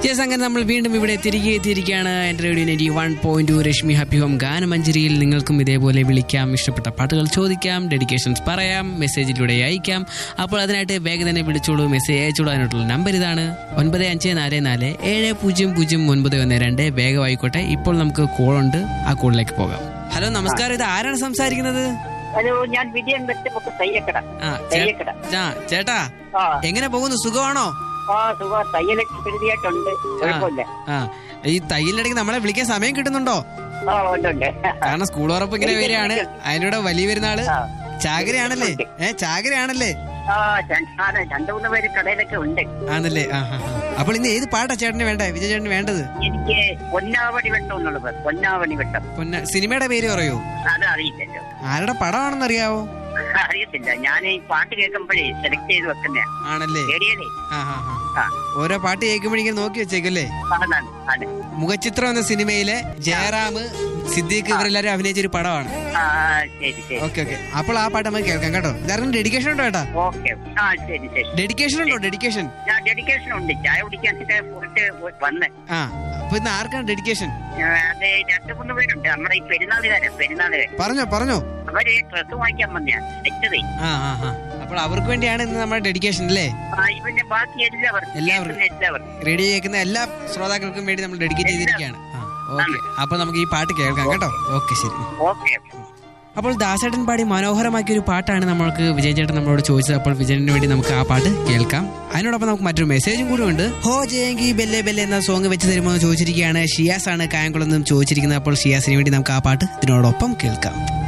Yes അങ്ങനെ നമ്മൾ വീണ്ടും ഇവിടെ തിരികെ എത്തിയിരിക്കുകയാണ് എൻ്റെ radio ninety one point two Rashmi happy home ഗാനമഞ്ജരിയിൽ നിങ്ങൾക്കും ഇതേപോലെ വിളിക്കാം ഇഷ്ടപ്പെട്ട പാട്ടുകൾ ചോദിക്കാം ഡെഡിക്കേഷൻസ് പറയാം മെസ്സേജിലൂടെ അയക്കാം അപ്പോൾ അതിനായിട്ട് വേഗം തന്നെ വിളിച്ചോളൂ മെസ്സേജ് അയച്ചോളൂ അതിനായിട്ടുള്ള നമ്പർ ഇതാണ് ഒൻപത് അഞ്ച് നാല് നാല് ഏഴ് പൂജ്യം പൂജ്യം ഒൻപത് ഒന്ന് രണ്ട് വേഗം ആയിക്കോട്ടെ ഇപ്പോൾ നമുക്ക് കോളുണ്ട് ആ കോളിലേക്ക് പോകാം ഹലോ നമസ്കാരം ഇത് ആരാണ് സംസാരിക്കുന്നത് ഹലോ ഞാൻ വിജയൻ വെച്ചപ്പൊക്കെ തയ്യക്കട ആ ചേ- തയ്യക്കട ആ, ചേട്ടാ ആ എങ്ങനെ പോകുന്നു സുഖമാണോ ആ സുഖ തയ്യലൊക്കെ കരുതിയായിട്ടുണ്ട് കുഴപ്പമില്ല ആ ഈ തയ്യലിനിടയ്ക്ക് നമ്മളെ വിളിക്കാൻ സമയം കിട്ടുന്നുണ്ടോ ആ ഉണ്ട് ഉണ്ട് കാരണം സ്കൂൾ ഉറപ്പ് ഇങ്ങനെ വരികയാണ് അതിനൂടെ വലിയ പെരുന്നാള് ആ. ചാകരയാണല്ലേ ഏ ചാകരയാണല്ലേ ആ രണ്ട് ആ, രണ്ട് മൂന്ന് പേര് കടയിലൊക്കെ ഉണ്ട് ആണല്ലേ ആ ആ, ആ. അപ്പോൾ ഇന്ന് ഏത് പാട്ടാ ചേട്ടന് വേണ്ടേ വിജയ ചേട്ടന് വേണ്ടത് എനിക്ക് പൊന്നാവണി വെട്ടം എന്നുള്ളത് പൊന്നാവണി വെട്ടം പിന്നെ സിനിമയുടെ പേര് പറയൂ അത് അറിയില്ലല്ലോ ആരുടെ പടമാണെന്ന് അറിയാവോ അറിയത്തില്ല ഞാൻ ഈ പാട്ട് കേൾക്കുമ്പോഴേ സെലക്ട് ചെയ്ത് വെക്കുന്നയാ ആണല്ലേ റേഡിയോയിലേ ആ ആ ആ. ആ ഓരോ പാട്ട് കേൾക്കുമ്പോഴേക്കും നോക്കി വെച്ചേക്കല്ലേ അതാണ് ആണ് മുഖചിത്രം എന്ന സിനിമയിലെ ജയറാം സിദ്ദീഖ് ഇവരെല്ലാരും അഭിനയിച്ച ഒരു പടമാണ് ആ ശരി ശരി ഓക്കെ ഓക്കെ അപ്പോൾ ആ പാട്ട് നമുക്ക് കേൾക്കാം കേട്ടോ ഇതായിരുന്നു ഡെഡിക്കേഷൻ ഉണ്ടോ ഏട്ടാ ഓക്കെ ആ ശരി ശരി ഡെഡിക്കേഷൻ ഉണ്ടോ ഡെഡിക്കേഷൻ ഞാൻ ഡെഡിക്കേഷൻ ഉണ്ട് ചായ കുടിക്കാനൊക്കെ പോയിട്ട് വന്ന് ആ അപ്പൊ ഇന്ന് ആർക്കാണ് ഡെഡിക്കേഷൻ ആ, അതെ രണ്ട് മൂന്ന് പേരുണ്ട് നമ്മുടെ ഈ പെരുന്നാളുകാരെ പെരുന്നാളുകാരെ പറഞ്ഞോ പറഞ്ഞോ അവര് ഡ്രസ് വാങ്ങിക്കാൻ വന്നയാ വെച്ചതേ ആ ആ ആ അപ്പോൾ അവർക്ക് വേണ്ടിയാണ് ഇന്ന് നമ്മുടെ ഡെഡിക്കേഷൻ അല്ലേ ആ ഇവന്റെ ബാക്കി എല്ലാവർക്കും എല്ലാവർക്കും. കേൾക്കുന്ന എല്ലാവർക്കും റേഡിയോ കേൾക്കുന്ന എല്ലാ ശ്രോതാക്കൾക്കും വേണ്ടി നമ്മൾ ഡെഡിക്കേറ്റ് ചെയ്തിരിക്കുകയാണ് ഓക്കെ അപ്പൊ നമുക്ക് ഈ പാട്ട് കേൾക്കാം കേട്ടോ ഓക്കെ ശരി ഓക്കെ അപ്പോൾ ദാസേട്ടൻ പാടി മനോഹരമാക്കിയ ഒരു പാട്ടാണ് നമ്മൾക്ക് വിജയ് ചേട്ടൻ നമ്മളോട് ചോദിച്ചത് അപ്പോൾ വിജയന് വേണ്ടി നമുക്ക് ആ പാട്ട് കേൾക്കാം അതിനോടൊപ്പം നമുക്ക് മറ്റൊരു മെസ്സേജും കൂടി ഉണ്ട് ഹോ ജയങ്കി ബെല്ലെ ബെല്ലെ എന്ന സോങ് വെച്ച് തരുമോ എന്ന് ചോദിച്ചിരിക്കുകയാണ് ഷിയാസ് ആണ് കായംകുളം നിന്നും ചോദിച്ചിരിക്കുന്നത് അപ്പോൾ ഷിയാസിന് വേണ്ടി നമുക്ക് ആ പാട്ട് ഇതിനോടൊപ്പം കേൾക്കാം